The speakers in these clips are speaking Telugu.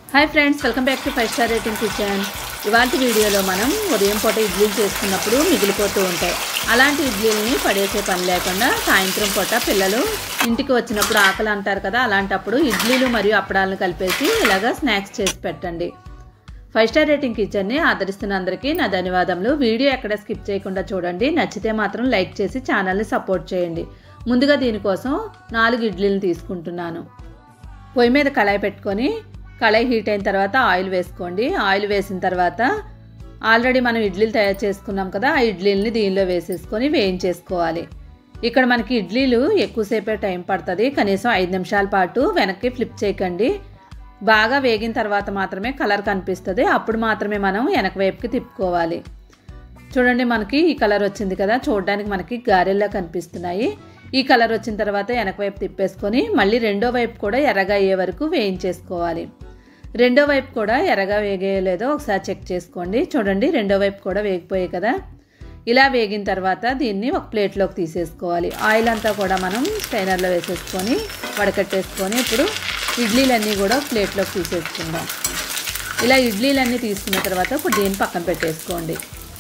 hi friends welcome back to five star rating kitchen ఇవాళ వీడియోలో మనం ఉదయం పూట ఇడ్లీలు చేసుకున్నప్పుడు మిగిలిపోతూ ఉంటాయి అలాంటి ఇడ్లీలని పడేసే పని లేకుండా సాయంత్రం పూట పిల్లలు ఇంటికి వచ్చినప్పుడు ఆకలి అంటారు కదా అలాంటప్పుడు ఇడ్లీలు మరియు అప్పడాలను కలిపేసి ఇలాగా స్నాక్స్ చేసి పెట్టండి ఫైవ్ స్టార్ రేటింగ్ కిచెన్ని ఆదరిస్తున్న అందరికీ నా ధన్యవాదములు వీడియో ఎక్కడ స్కిప్ చేయకుండా చూడండి నచ్చితే మాత్రం లైక్ చేసి ఛానల్ని సపోర్ట్ చేయండి ముందుగా దీనికోసం నాలుగు ఇడ్లీలు తీసుకుంటున్నాను పొయ్యి మీద కళాయి పెట్టుకొని కళాయి హీట్ అయిన తర్వాత ఆయిల్ వేసుకోండి ఆయిల్ వేసిన తర్వాత ఆల్రెడీ మనం ఇడ్లీలు తయారు చేసుకున్నాం కదా ఆ ఇడ్లీలని దీనిలో వేసేసుకొని వేయించేసుకోవాలి ఇక్కడ మనకి ఇడ్లీలు ఎక్కువసేపే టైం పడుతుంది కనీసం ఐదు నిమిషాల పాటు వెనక్కి ఫ్లిప్ చేయకండి బాగా వేగిన తర్వాత మాత్రమే కలర్ కనిపిస్తుంది అప్పుడు మాత్రమే మనం వెనక వైపుకి తిప్పుకోవాలి చూడండి మనకి ఈ కలర్ వచ్చింది కదా చూడడానికి మనకి గారెల్లా కనిపిస్తున్నాయి ఈ కలర్ వచ్చిన తర్వాత వెనక వైపు తిప్పేసుకొని మళ్ళీ రెండో వైపు కూడా ఎర్రగా అయ్యే వరకు వేయించేసుకోవాలి రెండో వైపు కూడా ఎర్రగా వేగేయలేదో ఒకసారి చెక్ చేసుకోండి చూడండి రెండో వైపు కూడా వేగిపోయాయి కదా ఇలా వేగిన తర్వాత దీన్ని ఒక ప్లేట్లోకి తీసేసుకోవాలి ఆయిల్ అంతా కూడా మనం స్టైనర్లో వేసేసుకొని వడకట్టేసుకొని ఇప్పుడు ఇడ్లీలన్నీ కూడా ప్లేట్లోకి తీసేసుకుందాం ఇలా ఇడ్లీలన్నీ తీసుకున్న తర్వాత ఇప్పుడు దీన్ని పక్కన పెట్టేసుకోండి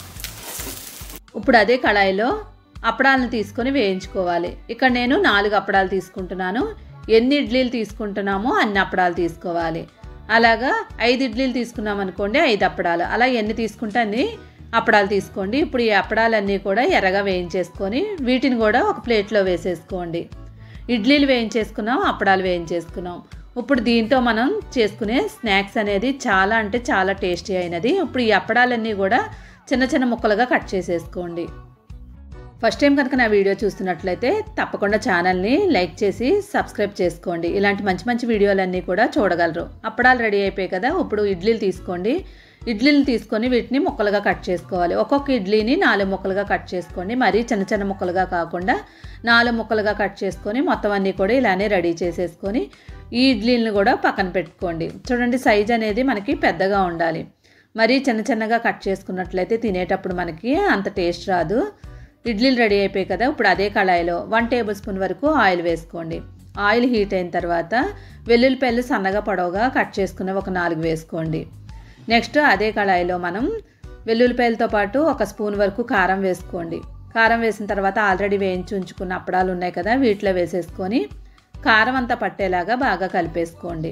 ఇప్పుడు అదే కళాయిలో అప్పడాలను తీసుకొని వేయించుకోవాలి ఇక్కడ నేను నాలుగు అప్పడాలు తీసుకుంటున్నాను ఎన్ని ఇడ్లీలు తీసుకుంటున్నామో అన్ని అప్పడాలు తీసుకోవాలి అలాగా ఐదు ఇడ్లీలు తీసుకున్నాం అనుకోండి ఐదు అప్పడాలు అలా ఎన్ని తీసుకుంటే అన్ని అప్పడాలు తీసుకోండి ఇప్పుడు ఈ అప్పడాలన్నీ కూడా ఎర్రగా వేయించేసుకొని వీటిని కూడా ఒక ప్లేట్లో వేసేసుకోండి ఇడ్లీలు వేయించేసుకున్నాం అప్పడాలు వేయించేసుకున్నాం ఇప్పుడు దీంతో మనం చేసుకునే స్నాక్స్ అనేది చాలా అంటే చాలా టేస్టీ అయినది ఇప్పుడు ఈ అప్పడాలన్నీ కూడా చిన్న చిన్న ముక్కలుగా కట్ చేసేసుకోండి ఫస్ట్ టైం కనుక నా వీడియో చూస్తున్నట్లయితే తప్పకుండా ఛానల్ని లైక్ చేసి సబ్స్క్రైబ్ చేసుకోండి ఇలాంటి మంచి మంచి వీడియోలన్నీ కూడా చూడగలరు అప్పడాలు రెడీ అయిపోయాయి కదా ఇప్పుడు ఇడ్లీలు తీసుకోండి ఇడ్లీలు తీసుకొని వీటిని ముక్కలుగా కట్ చేసుకోవాలి ఒక్కొక్క ఇడ్లీని నాలుగు ముక్కలుగా కట్ చేసుకోండి మరీ చిన్న చిన్న ముక్కలుగా కాకుండా నాలుగు ముక్కలుగా కట్ చేసుకొని మొత్తం అన్నీ కూడా ఇలానే రెడీ చేసేసుకొని ఈ ఇడ్లీలను కూడా పక్కన పెట్టుకోండి చూడండి సైజ్ అనేది మనకి పెద్దగా ఉండాలి మరీ చిన్న చిన్నగా కట్ చేసుకున్నట్లయితే తినేటప్పుడు మనకి అంత టేస్ట్ రాదు ఇడ్లీలు రెడీ అయిపోయాయి కదా ఇప్పుడు అదే కళాయిలో వన్ టేబుల్ స్పూన్ వరకు ఆయిల్ వేసుకోండి ఆయిల్ హీట్ అయిన తర్వాత వెల్లుల్లిపాయలు సన్నగా పొడవుగా కట్ చేసుకుని ఒక నాలుగు వేసుకోండి నెక్స్ట్ అదే కళాయిలో మనం వెల్లుల్లిపాయలతో పాటు ఒక స్పూన్ వరకు కారం వేసుకోండి కారం వేసిన తర్వాత ఆల్రెడీ వేయించి ఉంచుకున్న అప్పడాలు ఉన్నాయి కదా వీటిలో వేసేసుకొని కారం అంతా పట్టేలాగా బాగా కలిపేసుకోండి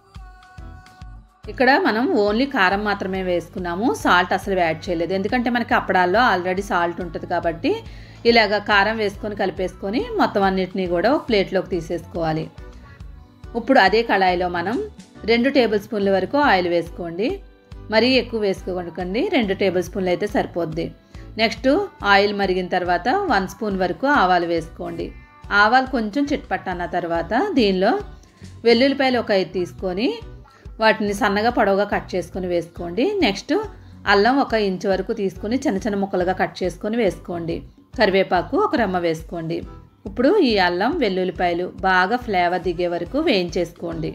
ఇక్కడ మనం ఓన్లీ కారం మాత్రమే వేసుకున్నాము సాల్ట్ అసలు యాడ్ చేయలేదు ఎందుకంటే మనకి అప్పడాల్లో ఆల్రెడీ సాల్ట్ ఉంటుంది కాబట్టి ఇలాగ కారం వేసుకొని కలిపేసుకొని మొత్తం అన్నిటినీ కూడా ఒక ప్లేట్లోకి తీసేసుకోవాలి ఇప్పుడు అదే కళాయిలో మనం రెండు టేబుల్ స్పూన్ల వరకు ఆయిల్ వేసుకోండి మరీ ఎక్కువ వేసుకోకండి రెండు టేబుల్ స్పూన్లు అయితే సరిపోద్ది నెక్స్ట్ ఆయిల్ మరిగిన తర్వాత వన్ స్పూన్ వరకు ఆవాలు వేసుకోండి ఆవాలు కొంచెం చిట్పట్టన్న తర్వాత దీనిలో వెల్లుల్లిపాయలు ఒక ఐదు తీసుకొని వాటిని సన్నగా పొడవుగా కట్ చేసుకొని వేసుకోండి నెక్స్ట్ అల్లం ఒక ఇంచు వరకు తీసుకొని చిన్న చిన్న ముక్కలుగా కట్ చేసుకొని వేసుకోండి కరివేపాకు ఒక రమ్మ వేసుకోండి ఇప్పుడు ఈ అల్లం వెల్లుల్లిపాయలు బాగా ఫ్లేవర్ దిగే వరకు వేయించేసుకోండి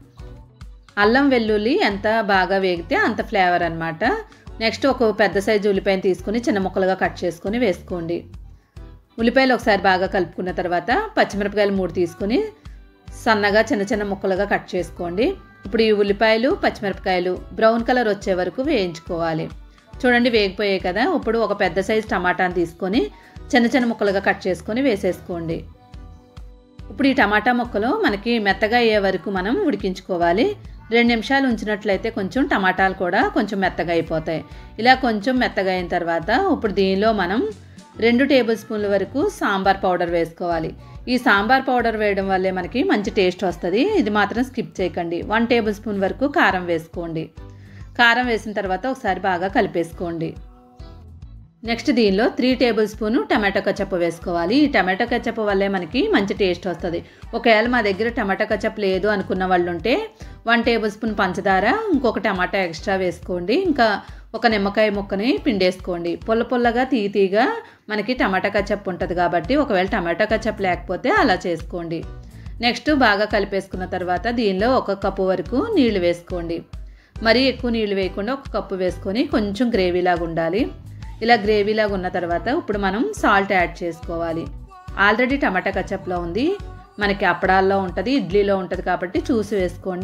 అల్లం వెల్లుల్లి ఎంత బాగా వేగితే అంత ఫ్లేవర్ అనమాట నెక్స్ట్ ఒక పెద్ద సైజు ఉల్లిపాయను తీసుకొని చిన్న ముక్కలుగా కట్ చేసుకొని వేసుకోండి ఉల్లిపాయలు ఒకసారి బాగా కలుపుకున్న తర్వాత పచ్చిమిరపకాయలు మూడు తీసుకొని సన్నగా చిన్న చిన్న ముక్కలుగా కట్ చేసుకోండి ఇప్పుడు ఈ ఉల్లిపాయలు పచ్చిమిరపకాయలు బ్రౌన్ కలర్ వచ్చే వరకు వేయించుకోవాలి చూడండి వేగిపోయాయి కదా ఇప్పుడు ఒక పెద్ద సైజు టమాటాని తీసుకొని చిన్న చిన్న ముక్కలుగా కట్ చేసుకొని వేసేసుకోండి ఇప్పుడు ఈ టమాటా ముక్కలు మనకి మెత్తగా అయ్యే వరకు మనం ఉడికించుకోవాలి రెండు నిమిషాలు ఉంచినట్లయితే కొంచెం టమాటాలు కూడా కొంచెం మెత్తగా అయిపోతాయి ఇలా కొంచెం మెత్తగా అయిన తర్వాత ఇప్పుడు దీనిలో మనం రెండు టేబుల్ స్పూన్ల వరకు సాంబార్ పౌడర్ వేసుకోవాలి ఈ సాంబార్ పౌడర్ వేయడం వల్లే మనకి మంచి టేస్ట్ వస్తుంది ఇది మాత్రం స్కిప్ చేయకండి వన్ టేబుల్ స్పూన్ వరకు కారం వేసుకోండి కారం వేసిన తర్వాత ఒకసారి బాగా కలిపేసుకోండి నెక్స్ట్ దీనిలో three tablespoon tomato ketchup వేసుకోవాలి ఈ టమాటో కచప్ వల్లే మనకి మంచి టేస్ట్ వస్తుంది ఒకవేళ మా దగ్గర టమాటో కచప్ లేదు అనుకున్న వాళ్ళు ఉంటే వన్ టేబుల్ స్పూన్ పంచదార ఇంకొక టమాటా ఎక్స్ట్రా వేసుకోండి ఇంకా ఒక నిమ్మకాయ ముక్కని పిండేసుకోండి పుల్ల పుల్లగా తీ తీగా మనకి టమాటా కచప్ ఉంటుంది కాబట్టి ఒకవేళ టమాటా కచప్ లేకపోతే అలా చేసుకోండి నెక్స్ట్ బాగా కలిపేసుకున్న తర్వాత దీనిలో ఒక కప్పు వరకు నీళ్లు వేసుకోండి మరీ ఎక్కువ నీళ్లు వేయకుండా ఒక కప్పు వేసుకొని కొంచెం గ్రేవీలాగా ఉండాలి ఇలా గ్రేవీలాగా ఉన్న తర్వాత ఇప్పుడు మనం సాల్ట్ యాడ్ చేసుకోవాలి ఆల్రెడీ టమాటా కచప్లో ఉంది మనకి అప్పడాల్లో ఉంటుంది ఇడ్లీలో ఉంటుంది కాబట్టి చూసి వేసుకోండి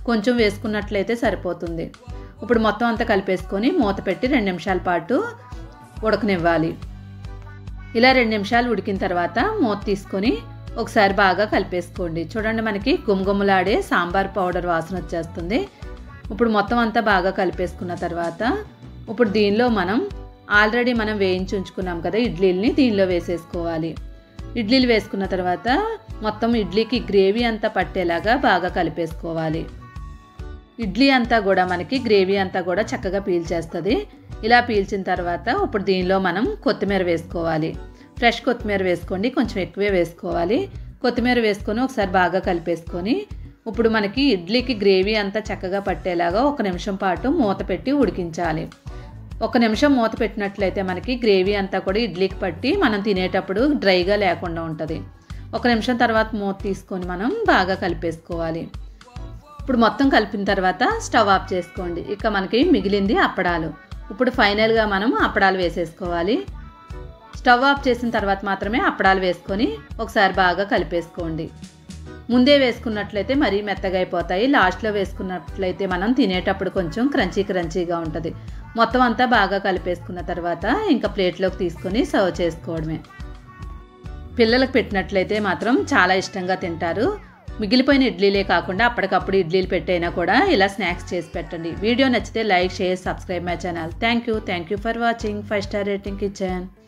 కొంచెం వేసుకున్నట్లయితే సరిపోతుంది ఇప్పుడు మొత్తం అంతా కలిపేసుకొని మూత పెట్టి రెండు నిమిషాల పాటు ఉడకనివ్వాలి ఇలా రెండు నిమిషాలు ఉడికిన తర్వాత మూత తీసుకొని ఒకసారి బాగా కలిపేసుకోండి చూడండి మనకి గుమగుమలాడే సాంబార్ పౌడర్ వాసన వచ్చేస్తుంది ఇప్పుడు మొత్తం అంతా బాగా కలిపేసుకున్న తర్వాత ఇప్పుడు దీనిలో మనం ఆల్రెడీ మనం వేయించి ఉంచుకున్నాం కదా ఇడ్లీల్ని దీనిలో వేసేసుకోవాలి ఇడ్లీలు వేసుకున్న తర్వాత మొత్తం ఇడ్లీకి గ్రేవీ అంతా పట్టేలాగా బాగా కలిపేసుకోవాలి ఇడ్లీ అంతా కూడా మనకి గ్రేవీ అంతా కూడా చక్కగా పీల్చేస్తుంది ఇలా పీల్చిన తర్వాత ఇప్పుడు దీనిలో మనం కొత్తిమీర వేసుకోవాలి ఫ్రెష్ కొత్తిమీర వేసుకోండి కొంచెం ఎక్కువే వేసుకోవాలి కొత్తిమీర వేసుకొని ఒకసారి బాగా కలిపేసుకొని ఇప్పుడు మనకి ఇడ్లీకి గ్రేవీ అంతా చక్కగా పట్టేలాగా ఒక నిమిషం పాటు మూత పెట్టి ఉడికించాలి ఒక నిమిషం మూత పెట్టినట్లయితే మనకి గ్రేవీ అంతా కూడా ఇడ్లీకి పట్టి మనం తినేటప్పుడు డ్రైగా లేకుండా ఉంటుంది ఒక నిమిషం తర్వాత మూత తీసుకొని మనం బాగా కలిపేసుకోవాలి ఇప్పుడు మొత్తం కలిపిన తర్వాత స్టవ్ ఆఫ్ చేసుకోండి ఇక మనకి మిగిలింది అప్పడాలు ఇప్పుడు ఫైనల్గా మనం అప్పడాలు వేసేసుకోవాలి స్టవ్ ఆఫ్ చేసిన తర్వాత మాత్రమే అప్పడాలు వేసుకొని ఒకసారి బాగా కలిపేసుకోండి ముందే వేసుకున్నట్లయితే మరీ మెత్తగా అయిపోతాయి లాస్ట్లో వేసుకున్నట్లయితే మనం తినేటప్పుడు కొంచెం క్రంచీ క్రంచీగా ఉంటుంది మొత్తం అంతా బాగా కలిపేసుకున్న తర్వాత ఇంకా ప్లేట్లోకి తీసుకొని సర్వ్ చేసుకోవడమే పిల్లలకు పెట్టినట్లయితే మాత్రం చాలా ఇష్టంగా తింటారు మిగిలిపోయిన ఇడ్లీలే కాకుండా అప్పటికప్పుడు ఇడ్లీలు పెట్టైనా కూడా ఇలా స్నాక్స్ చేసి పెట్టండి వీడియో నచ్చితే like share subscribe my channel thank you thank you for watching five star rating kitchen